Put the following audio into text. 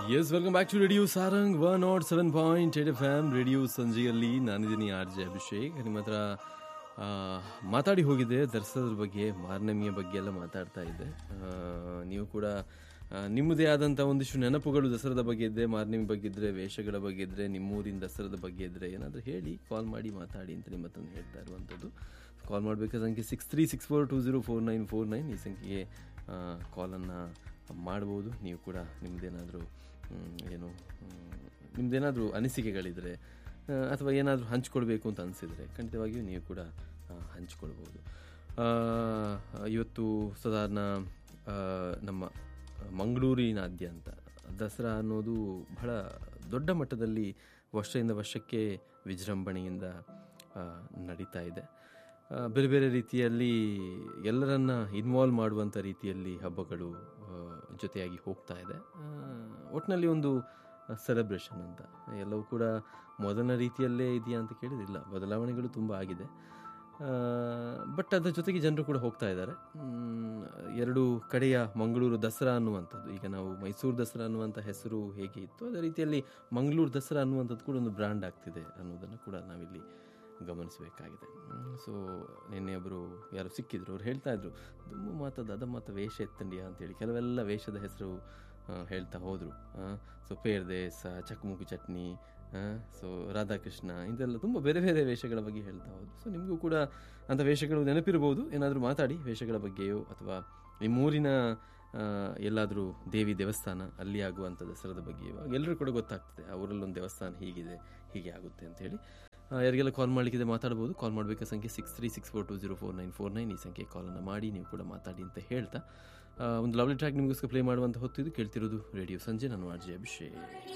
S welcome back to radio Sarang one naught seven point eight F M radio ಸಂಜೆಯಲ್ಲಿ ನಾನಿದ್ದೀನಿ R J Abhishek ನಿಮ್ಮ ಹತ್ರ ಆ, ಮಾತಾಡಿ ಹೋಗಿದೆ ದರ್ಶನದ ಬಗ್ಗೆ ಮಾರ್ನಮಿಯ ಬಗ್ಗೆ ಎಲ್ಲ ಮಾತಾಡ್ತಾ ಇದ್ದೆ ಆ, ನೀವು ಕೂಡ ಆ, ನಿಮ್ಮದೇ ಆದಂಥ ಒಂದಿಷ್ಟು ನೆನಪುಗಳು ದಸರಾದ ಬಗ್ಗೆ ಇದ್ದರೆ ಮಾರ್ನಮಿ ಬಗ್ಗೆ ಇದ್ದರೆ ವೇಷಗಳ ಬಗ್ಗೆ ಇದ್ದರೆ ನಿಮ್ಮೂರಿನ ದಸರಾದ ಬಗ್ಗೆ ಇದ್ದರೆ ಏನಾದರೂ ಹೇಳಿ ಕಾಲ್ ಮಾಡಿ ಮಾತಾಡಿ ಅಂತ ನಿಮ್ಮ ಹತ್ರ ಹೇಳ್ತಾ ಇರುವಂಥದ್ದು ಕಾಲ್ ಮಾಡಬೇಕಾದ ಸಂಖ್ಯೆ six three six four two zero four nine four nine ಈ ಸಂಖ್ಯೆಗೆ ಕಾಲನ್ನು ಮಾಡ್ಬೋದು ನೀವು ಕೂಡ ನಿಮ್ಮದೇನಾದರೂ ಏನು ಮ್, ನಿಮ್ದೇನಾದರೂ ಅನಿಸಿಕೆಗಳಿದ್ರೆ ಆ, ಅಥವಾ ಏನಾದರೂ ಹಂಚ್ಕೊಳ್ಬೇಕು ಅಂತ ಅನಿಸಿದರೆ ಖಂಡಿತವಾಗಿಯೂ ನೀವು ಕೂಡ ಆ, ಹಂಚ್ಕೊಳ್ಬೋದು ಆ, ಇವತ್ತು ಸಾಧಾರಣ ಆ, ನಮ್ಮ ಮಂಗಳೂರಿನಾದ್ಯಂತ ದಸರಾ ಅನ್ನೋದು ಬಹಳ ದೊಡ್ಡ ಮಟ್ಟದಲ್ಲಿ ವರ್ಷದಿಂದ ವರ್ಷಕ್ಕೆ ವಿಜೃಂಭಣೆಯಿಂದ ಆ, ನಡೀತಾ ಇದೆ ಆ, ಬೇರೆ ಬೇರೆ ರೀತಿಯಲ್ಲಿ ಎಲ್ಲರನ್ನ ಇನ್ವಾಲ್ವ್ ಮಾಡುವಂಥ ರೀತಿಯಲ್ಲಿ ಹಬ್ಬಗಳು ಆ, ಜೊತೆಯಾಗಿ ಹೋಗ್ತಾ ಇದೆ ಆ, ಒಟ್ಟಿನಲ್ಲಿ ಒಂದು ಸೆಲೆಬ್ರೇಷನ್ ಅಂತ ಎಲ್ಲವೂ ಕೂಡ ಮೊದಲನ ರೀತಿಯಲ್ಲೇ ಇದೆಯಾ ಅಂತ ಕೇಳಿದಿಲ್ಲ ಬದಲಾವಣೆಗಳು ತುಂಬ ಆಗಿದೆ ಬಟ್ ಅದರ ಜೊತೆಗೆ ಜನರು ಕೂಡ ಹೋಗ್ತಾ ಇದ್ದಾರೆ ಮ್, ಎರಡು ಕಡೆಯ ಮಂಗಳೂರು ದಸರಾ ಅನ್ನುವಂಥದ್ದು ಈಗ ನಾವು ಮೈಸೂರು ದಸರಾ ಅನ್ನುವಂಥ ಹೆಸರು ಹೇಗೆ ಇತ್ತು ಅದೇ ರೀತಿಯಲ್ಲಿ ಮಂಗಳೂರು ದಸರಾ ಅನ್ನುವಂಥದ್ದು ಕೂಡ ಒಂದು ಬ್ರ್ಯಾಂಡ್ ಆಗ್ತಿದೆ ಅನ್ನೋದನ್ನು ಕೂಡ ನಾವಿಲ್ಲಿ ಗಮನಿಸಬೇಕಾಗಿದೆ ಸೊ ನಿನ್ನೆ ಒಬ್ಬರು ಯಾರು ಸಿಕ್ಕಿದ್ರು ಅವ್ರು ಹೇಳ್ತಾ ಇದ್ರು ದುಮ್ಮು ಮಾತದ ಅದ ಮಾತ ವೇಷ ಎತ್ತಂಡಿಯಾ ಅಂತೇಳಿ ಕೆಲವೆಲ್ಲ ವೇಷದ ಹೆಸರು ಆ, ಹೇಳ್ತಾ ಹೋದರು ಸೊ ಪೇರ್ದೇಸ ಚಕ್ಮುಕು ಚಟ್ನಿ ಸೊ ರಾಧಾಕೃಷ್ಣ ಇದೆಲ್ಲ ತುಂಬ ಬೇರೆ ಬೇರೆ ವೇಷಗಳ ಬಗ್ಗೆ ಹೇಳ್ತಾ ಹೋದ್ರು ಸೊ ನಿಮಗೂ ಕೂಡ ಅಂಥ ವೇಷಗಳು ನೆನಪಿರ್ಬೋದು ಏನಾದರೂ ಮಾತಾಡಿ ವೇಷಗಳ ಬಗ್ಗೆಯೋ ಅಥವಾ ನಿಮ್ಮೂರಿನ ಆ, ಎಲ್ಲಾದರೂ ದೇವಿ ದೇವಸ್ಥಾನ ಅಲ್ಲಿ ಆಗುವಂಥ ದಸರಾದ ಬಗ್ಗೆಯೋ ಎಲ್ಲರೂ ಕೂಡ ಗೊತ್ತಾಗ್ತದೆ ಆ ಊರಲ್ಲೊಂದು ದೇವಸ್ಥಾನ ಹೀಗಿದೆ ಹೀಗೆ ಆಗುತ್ತೆ ಅಂತ ಹೇಳಿ ಆ, ಯಾರಿಗೆಲ್ಲ ಕಾಲ್ ಮಾಡಲಿಕ್ಕಿದೆ ಮಾತಾಡ್ಬೋದು ಕಾಲ್ ಮಾಡಬೇಕಾದ ಸಂಖ್ಯೆ six three six four two zero four nine four nine ಈ ಸಂಖ್ಯೆ ಕಾಲನ್ನು ಮಾಡಿ ನೀವು ಕೂಡ ಮಾತಾಡಿ ಅಂತ ಹೇಳ್ತಾ ಆ, ಒಂದು ಲವ್ಲಿ ಟ್ರ್ಯಾಕ್ ನಿಮಗೋಸ್ಕರ ಪ್ಲೇ ಮಾಡುವಂಥ ಹೊತ್ತಿದ್ದು ಕೇಳ್ತಿರೋದು ರೇಡಿಯೋ ಸಂಜೆ ನಾನು ಆರ್ ಜೆ ಅಭಿಷೇಕ್